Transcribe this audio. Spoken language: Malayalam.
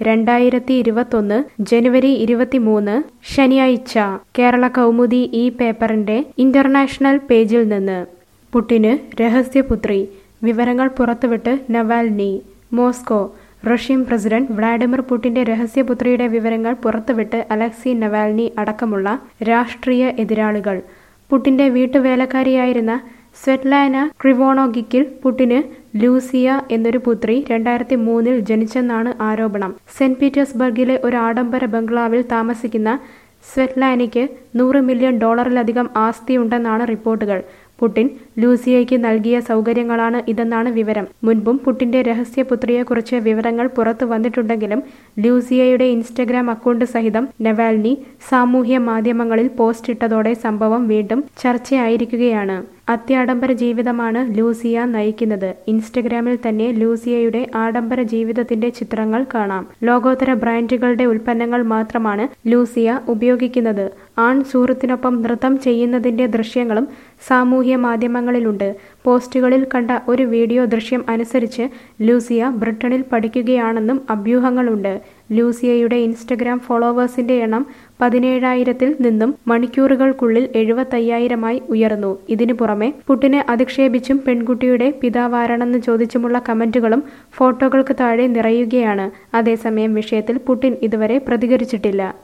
രണ്ടായിരത്തി ഇരുപത്തൊന്ന് ജനുവരി ഇരുപത്തിമൂന്ന് ശനിയാഴ്ച കേരള കൗമുദി ഈ പേപ്പറിന്റെ ഇന്റർനാഷണൽ പേജിൽ നിന്ന് പുട്ടിന് രഹസ്യപുത്രി വിവരങ്ങൾ പുറത്തുവിട്ട് Navalny Moscow Russian president Vladimir പുടിന്റെ രഹസ്യപുത്രിയുടെ വിവരങ്ങൾ പുറത്തുവിട്ട് അലക്സി നവാൽനി അടക്കമുള്ള രാഷ്ട്രീയ എതിരാളികൾ പുടിന്റെ വീട്ടുവേലക്കാരിയായിരുന്ന സ്വെറ്റ്ലാന ക്രിവോണോഗിക്കിൽ പുടിന് ലൂസിയ എന്നൊരു പുത്രി രണ്ടായിരത്തി മൂന്നിൽ ജനിച്ചെന്നാണ് ആരോപണം സെന്റ് പീറ്റേഴ്സ്ബർഗിലെ ഒരു ആഡംബര ബംഗ്ലാവിൽ താമസിക്കുന്ന സ്വെറ്റ്ലാനയ്ക്ക് നൂറ് മില്യൺ ഡോളറിലധികം ആസ്തിയുണ്ടെന്നാണ് റിപ്പോർട്ടുകൾ പുടിൻ ലൂസിയയ്ക്ക് നൽകിയ സൗകര്യങ്ങളാണ് ഇതെന്നാണ് വിവരം മുൻപും പുടിന്റെ രഹസ്യപുത്രിയെക്കുറിച്ച് വിവരങ്ങൾ പുറത്തു വന്നിട്ടുണ്ടെങ്കിലും ലൂസിയയുടെ ഇൻസ്റ്റഗ്രാം അക്കൗണ്ട് സഹിതം നെവാൽനി സാമൂഹ്യ മാധ്യമങ്ങളിൽ പോസ്റ്റ് ഇട്ടതോടെ സംഭവം വീണ്ടും ചർച്ചയായിരിക്കുകയാണ് അത്യാഡംബര ജീവിതമാണ് ലൂസിയ നയിക്കുന്നത് ഇൻസ്റ്റഗ്രാമിൽ തന്നെ ലൂസിയയുടെ ആഡംബര ജീവിതത്തിന്റെ ചിത്രങ്ങൾ കാണാം ലോകോത്തര ബ്രാൻഡുകളുടെ ഉൽപ്പന്നങ്ങൾ മാത്രമാണ് ലൂസിയ ഉപയോഗിക്കുന്നത് ആൺ സുഹൃത്തിനൊപ്പം നൃത്തം ചെയ്യുന്നതിന്റെ ദൃശ്യങ്ങളും സാമൂഹ്യ മാധ്യമങ്ങളിലുണ്ട് പോസ്റ്റുകളിൽ കണ്ട ഒരു വീഡിയോ ദൃശ്യം അനുസരിച്ച് ലൂസിയ ബ്രിട്ടനിൽ പഠിക്കുകയാണെന്നും അഭ്യൂഹങ്ങളുണ്ട് ലൂസിയയുടെ ഇൻസ്റ്റഗ്രാം ഫോളോവേഴ്സിന്റെ എണ്ണം പതിനേഴായിരത്തിൽ നിന്നും മണിക്കൂറുകൾക്കുള്ളിൽ എഴുപത്തയ്യായിരമായി ഉയർന്നു ഇതിനു പുറമെ പുട്ടിനെ അധിക്ഷേപിച്ചും പെൺകുട്ടിയുടെ പിതാവാരാണെന്ന് ചോദിച്ചുമുള്ള കമന്റുകളും ഫോട്ടോകൾക്ക് താഴെ നിറയുകയാണ് അതേസമയം വിഷയത്തിൽ പുടിൻ ഇതുവരെ പ്രതികരിച്ചിട്ടില്ല